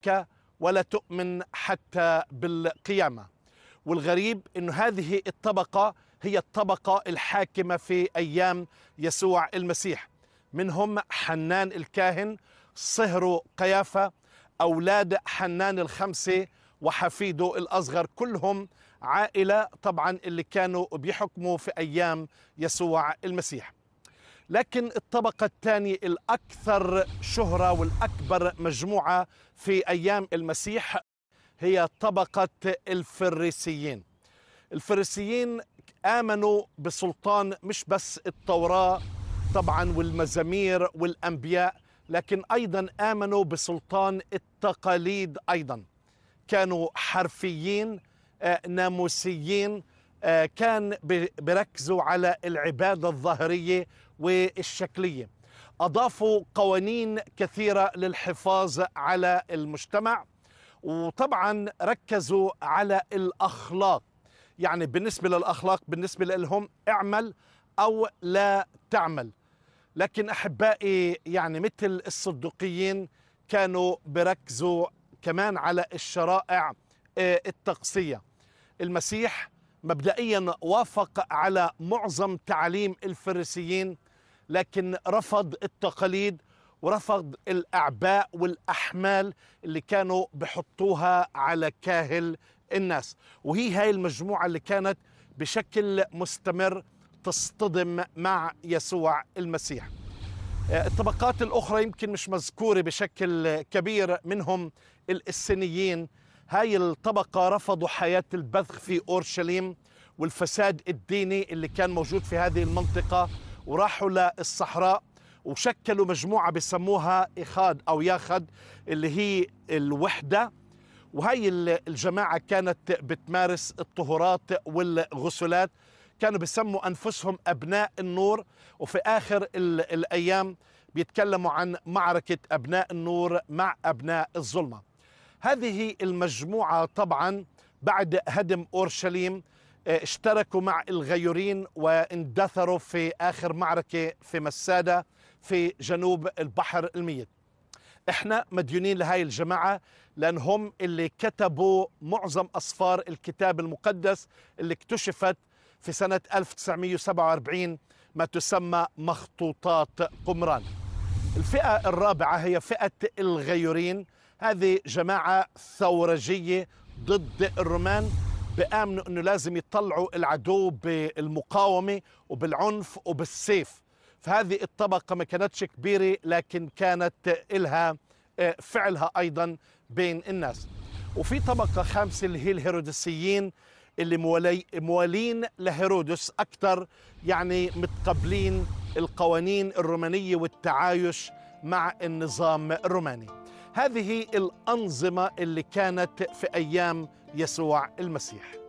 مكة ولا تؤمن حتى بالقيامة والغريب أن هذه الطبقة هي الطبقة الحاكمة في أيام يسوع المسيح منهم حنان الكاهن صهر قيافة أولاد حنان الخمسة وحفيده الأصغر كلهم عائلة طبعا اللي كانوا بيحكموا في أيام يسوع المسيح لكن الطبقة الثانية الأكثر شهرة والأكبر مجموعة في أيام المسيح هي طبقة الفريسيين الفريسيين آمنوا بسلطان مش بس التوراة طبعا والمزامير والأنبياء لكن أيضا آمنوا بسلطان التقاليد أيضا كانوا حرفيين آه، ناموسيين آه، كان بركزوا على العبادة الظاهرية والشكلية أضافوا قوانين كثيرة للحفاظ على المجتمع وطبعا ركزوا على الأخلاق يعني بالنسبة للأخلاق بالنسبة لهم اعمل أو لا تعمل لكن أحبائي يعني مثل الصدقيين كانوا بركزوا كمان على الشرائع آه، التقصية المسيح مبدئيا وافق على معظم تعاليم الفريسيين لكن رفض التقاليد ورفض الاعباء والاحمال اللي كانوا بحطوها على كاهل الناس وهي هاي المجموعه اللي كانت بشكل مستمر تصطدم مع يسوع المسيح الطبقات الاخرى يمكن مش مذكوره بشكل كبير منهم السنيين هاي الطبقة رفضوا حياة البذخ في أورشليم والفساد الديني اللي كان موجود في هذه المنطقة وراحوا للصحراء وشكلوا مجموعة بسموها إخاد أو ياخد اللي هي الوحدة وهي الجماعة كانت بتمارس الطهورات والغسلات كانوا بيسموا أنفسهم أبناء النور وفي آخر الأيام بيتكلموا عن معركة أبناء النور مع أبناء الظلمة هذه المجموعة طبعا بعد هدم أورشليم آه، اشتركوا مع الغيورين واندثروا في آخر معركة في مسادة في جنوب البحر الميت احنا مديونين لهاي الجماعة لأن هم اللي كتبوا معظم أصفار الكتاب المقدس اللي اكتشفت في سنة 1947 ما تسمى مخطوطات قمران الفئة الرابعة هي فئة الغيورين هذه جماعة ثورجية ضد الرومان بآمنوا أنه لازم يطلعوا العدو بالمقاومة وبالعنف وبالسيف فهذه الطبقة ما كانتش كبيرة لكن كانت إلها آه، فعلها أيضا بين الناس وفي طبقة خامسة اللي هي الهيرودسيين اللي موالي موالين لهيرودس أكثر يعني متقبلين القوانين الرومانية والتعايش مع النظام الروماني هذه الأنظمة اللي كانت في أيام يسوع المسيح